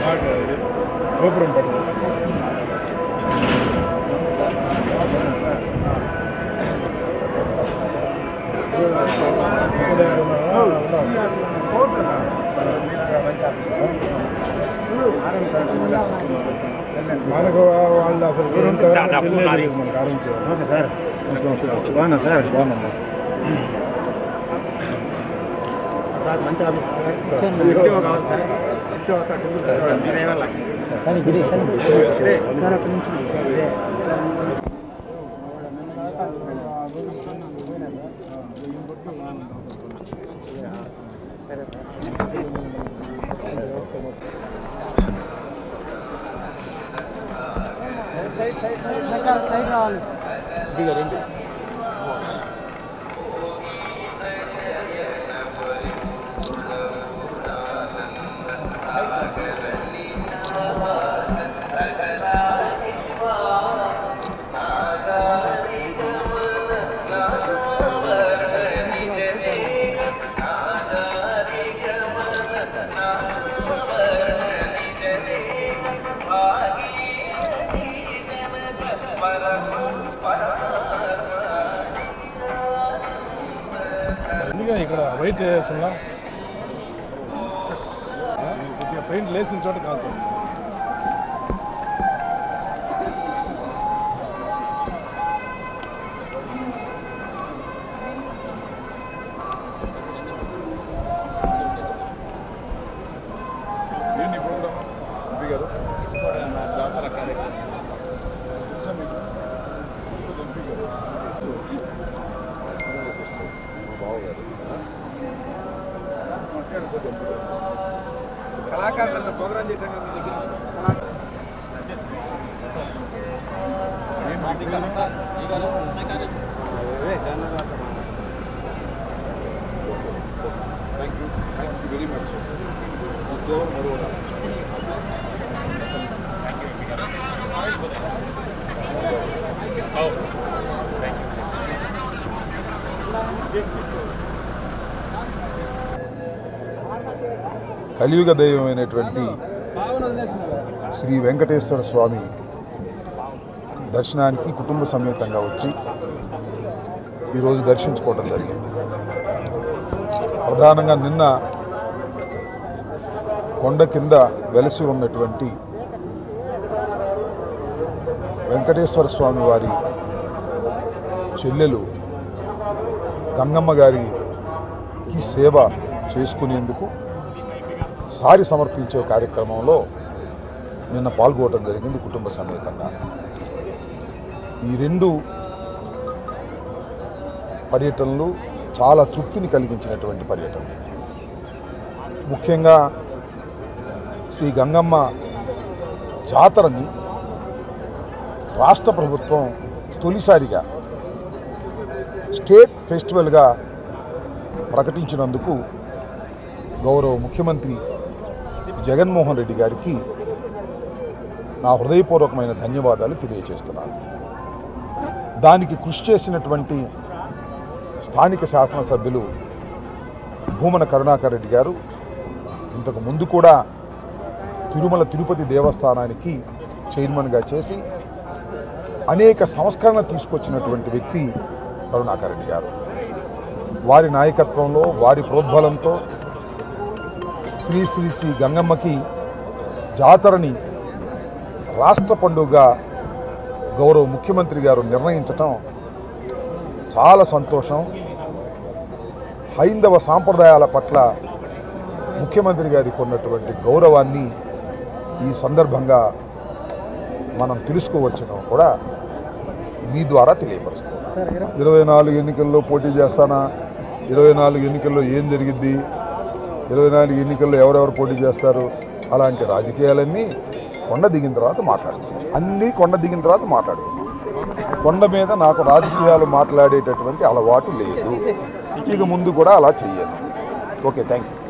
బాగా ఇది గోపురం పట్టు మనకు వాళ్ళు అసలు ఊరంతా తెలియలేదు మనకు ఆరంభించారు నమస్తే సార్ బాగున్నా సార్ బాగున్నా సార్ మంచి ఆఫీస్ సార్ ఇంటివో కావాలి సార్ ఇంటివో కావాలి. మీరే వాళ్ళ సార్ ఒక నిమిషం సార్ ఇదే. ఎందుకని ఇక్కడ వైట్ వేస్తున్నా కొద్దిగా పెయింట్ లేసిన చోట కాలుతుంది ఏంటి ప్రోగ్రామ్ ఎంపీ గారు జాతర కార్యక్రమం తెలుసా మీకు? ఎంపీ గారు బావగారు నమస్కారం సార్ ఎంపీ గారు కళాకారు సార్ ప్రోగ్రామ్ చేశాను కదా మీ దగ్గర ఏంటి విగ్రహం? Thank you thank you very much మీ సేవలు మరువడం కలియుగ దైవమైనటువంటి శ్రీ వెంకటేశ్వర స్వామి దర్శనానికి కుటుంబ సమేతంగా వచ్చి ఈరోజు దర్శించుకోవడం జరిగింది ప్రధానంగా నిన్న కొండ కింద వెలసి ఉన్నటువంటి వెంకటేశ్వర స్వామి వారి చెల్లెలు గంగమ్మ గారికి సేవ చేసుకునేందుకు సారి సమర్పించే కార్యక్రమంలో నిన్న పాల్గొనడం జరిగింది కుటుంబ సమేతంగా ఈ రెండు పర్యటనలు చాలా తృప్తిని కలిగించినటువంటి పర్యటనలు ముఖ్యంగా శ్రీ గంగమ్మ జాతరని రాష్ట్ర ప్రభుత్వం తొలిసారిగా స్టేట్ ఫెస్టివల్గా ప్రకటించినందుకు గౌరవ ముఖ్యమంత్రి జగన్మోహన్ రెడ్డి గారికి నా హృదయపూర్వకమైన ధన్యవాదాలు తెలియజేస్తున్నాను దానికి కృషి చేసినటువంటి స్థానిక శాసనసభ్యులు భూమన కరుణాకర్ రెడ్డి గారు ఇంతకు ముందు కూడా తిరుమల తిరుపతి దేవస్థానానికి చైర్మన్గా చేసి అనేక సంస్కరణ తీసుకొచ్చినటువంటి వ్యక్తి కరుణాకర్ రెడ్డి గారు వారి నాయకత్వంలో వారి ప్రోద్బలంతో శ్రీ శ్రీ శ్రీ గంగమ్మకి జాతరని రాష్ట్ర పండుగగా గౌరవ ముఖ్యమంత్రి గారు నిర్ణయించటం చాలా సంతోషం హైందవ సాంప్రదాయాల పట్ల ముఖ్యమంత్రి గారికి ఉన్నటువంటి గౌరవాన్ని ఈ సందర్భంగా మనం తెలుసుకోవచ్చును కూడా మీ ద్వారా తెలియపరుస్తాం సార్ ఇరవై ఇరవై నాలుగు ఎన్నికల్లో పోటీ చేస్తానా ఇరవై నాలుగు ఎన్నికల్లో ఏం జరిగిద్ది ఇరవై నాలుగు ఎన్నికల్లో ఎవరెవరు పోటీ చేస్తారు అలాంటి రాజకీయాలన్నీ కొండ దిగిన తర్వాత మాట్లాడుకుందాం అన్నీ కొండ దిగిన తర్వాత మాట్లాడుకుందాం కొండ మీద నాకు రాజకీయాలు మాట్లాడేటటువంటి అలవాటు లేదు ఇక ముందు కూడా అలా చెయ్యను ఓకే థ్యాంక్ యూ